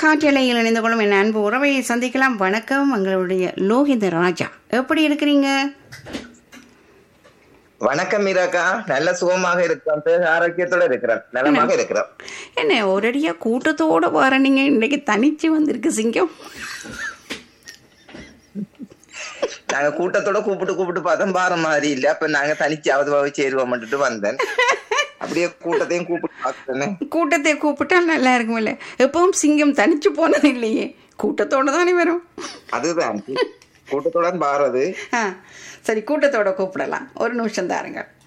காற்றலையில் இணைந்து கொள்ளும் என் அன்பு உறவை சந்திக்கலாம் வணக்கம் எங்களுடைய லோகித ராஜா எப்படி இருக்கிறீங்க வணக்கம் மீராக்கா நல்ல சுகமாக இருக்கிறோம் தேக ஆரோக்கியத்தோட இருக்கிறோம் நலமாக இருக்கிறோம் என்ன ஒரடியா கூட்டத்தோட வர நீங்க இன்னைக்கு தனிச்சு வந்திருக்கு சிங்கம் நாங்க கூட்டத்தோட கூப்பிட்டு கூப்பிட்டு பார்த்தோம் பார மாதிரி இல்ல அப்ப நாங்க தனிச்சாவது போய் சேருவோம்ட்டு வந்தேன் அப்படியே கூட்டத்தையும் கூப்பிட்டு பார்த்தேன் கூட்டத்தை கூப்பிட்டா நல்லா இருக்குமில்ல எப்பவும் சிங்கம் தனிச்சு போனது இல்லையே கூட்டத்தோட தானே வரும் அதுதான் கூட்டத்தோட பாரது ஆ சரி கூட்டத்தோட கூப்பிடலாம் ஒரு நிமிஷம் தாருங்க